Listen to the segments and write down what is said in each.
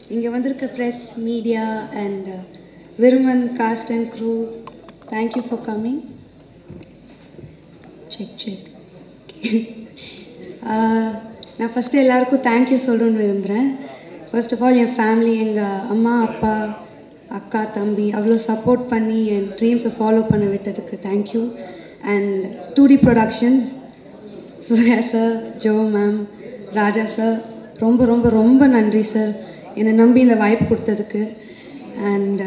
இங்கே வந்திருக்க press media and Viruman cast and crew thank you for coming check check நான் first எல்லாருக்கும் தேங்க்யூ சொல்லணும்னு விரும்புகிறேன் ஃபர்ஸ்ட் ஆஃப் ஆல் என் ஃபேமிலி எங்கள் அம்மா அப்பா அக்கா தம்பி அவ்வளோ சப்போர்ட் பண்ணி என் ட்ரீம்ஸை ஃபாலோ பண்ண விட்டதுக்கு thank you and two D productions Suriya sir Jo ma'am Raja sir ரொம்ப ரொம்ப ரொம்ப நன்றி சார் என்னை நம்பி இந்த வாய்ப்பு கொடுத்ததுக்கு அண்ட்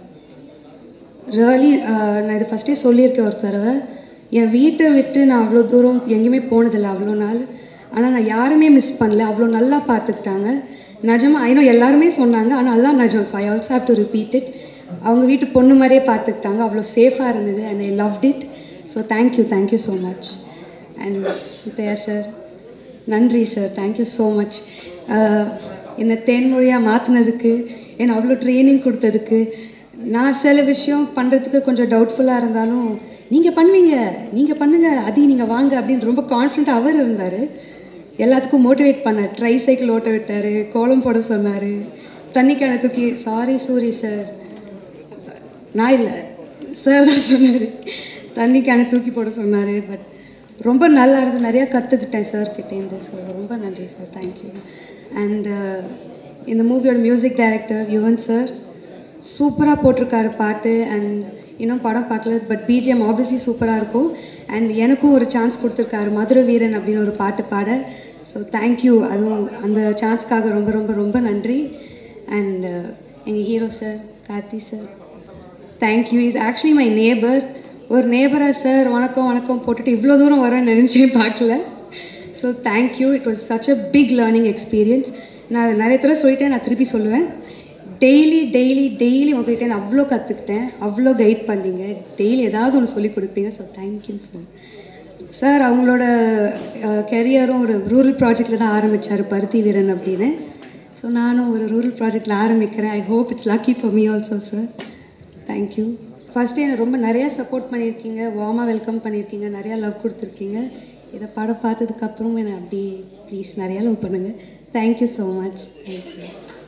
ரியலி நான் இது ஃபஸ்ட்டே சொல்லியிருக்கேன் ஒரு தடவை என் வீட்டை விட்டு நான் அவ்வளோ தூரம் எங்கேயுமே போனதில்லை அவ்வளோ நாள் ஆனால் நான் யாருமே மிஸ் பண்ணல அவ்வளோ நல்லா பார்த்துக்கிட்டாங்க நிஜமாக ஐநோ எல்லாருமே சொன்னாங்க ஆனால் அதுதான் நிஜம் so I also have to repeat it அவங்க வீட்டு பொண்ணு மாதிரியே பார்த்துக்கிட்டாங்க அவ்வளோ சேஃபாக இருந்தது and I loved it so thank you thank you so much and Muthaiya sir நன்றி சார் தேங்க்யூ ஸோ மச் என்னை தேன்மொழியாக மாற்றினதுக்கு என்னை அவ்வளோ ட்ரைனிங் கொடுத்ததுக்கு நான் சில விஷயம் பண்ணுறதுக்கு கொஞ்சம் டவுட்ஃபுல்லாக இருந்தாலும் நீங்கள் பண்ணுவீங்க நீங்கள் பண்ணுங்கள் அதி நீங்கள் வாங்க அப்படின்னு ரொம்ப கான்ஃபிடண்ட்டாக அவர் இருந்தார் எல்லாத்துக்கும் மோட்டிவேட் பண்ணார் ட்ரை சைக்கிள் ஓட்ட விட்டார் கோலம் போட சொன்னார் தண்ணி கேனை தூக்கி சாரி சூரி சார் நான் இல்லை சார் தான் சொன்னார் தண்ணி கேனை தூக்கி போட சொன்னார் பட் ரொம்ப நல்லா இருந்து நிறையா கற்றுக்கிட்டேன் சார் கிட்டேருந்து ஸோ ரொம்ப நன்றி சார் தேங்க்யூ அண்ட் இந்த மூவியோட மியூசிக் டைரக்டர் யுவன் சார் சூப்பராக போட்டிருக்காரு பாட்டு அண்ட் இன்னும் படம் பார்க்கல பட் பிஜிஎம் ஆப்வியஸ்லி சூப்பராக இருக்கும் அண்ட் எனக்கும் ஒரு சான்ஸ் கொடுத்துருக்காரு மதுரை வீரன் அப்படின்னு ஒரு பாட்டு பாட ஸோ தேங்க்யூ அதுவும் அந்த சான்ஸ்க்காக ரொம்ப ரொம்ப ரொம்ப நன்றி அண்ட் எங்கள் hero sir Karthi sir thank you is actually my neighbour ஒரு நேபராக சார் வணக்கம் வணக்கம் போட்டுட்டு இவ்வளோ தூரம் வரேன்னு நினச்சே பார்க்கல so thank you it was such a big learning experience நான் அதை நிறைய தடவை சொல்லிட்டேன் நான் திருப்பி சொல்லுவேன் டெய்லி டெய்லி டெய்லி உங்ககிட்ட அவ்வளோ கற்றுக்கிட்டேன் அவ்வளோ கைட் பண்ணீங்க டெய்லி ஏதாவது ஒன்று சொல்லி கொடுப்பீங்க ஸோ தேங்க்யூ சார் சார் அவங்களோட கெரியரும் ஒரு ரூரல் ப்ராஜெக்டில் தான் ஆரம்பித்தார் பருத்தி வீரன் அப்படின்னு ஸோ நானும் ஒரு ரூரல் ப்ராஜெக்டில் ஆரம்பிக்கிறேன் I hope it's lucky for me also sir thank you first என்னை ரொம்ப நிறையா சப்போர்ட் பண்ணியிருக்கீங்க வார்மாக வெல்கம் பண்ணியிருக்கீங்க நிறையா லவ் கொடுத்துருக்கீங்க இதை படம் பார்த்ததுக்கப்புறம் என்னை அப்படி ப்ளீஸ் நிறையா லவ் பண்ணுங்கள் தேங்க்யூ ஸோ மச் தேங்க்யூ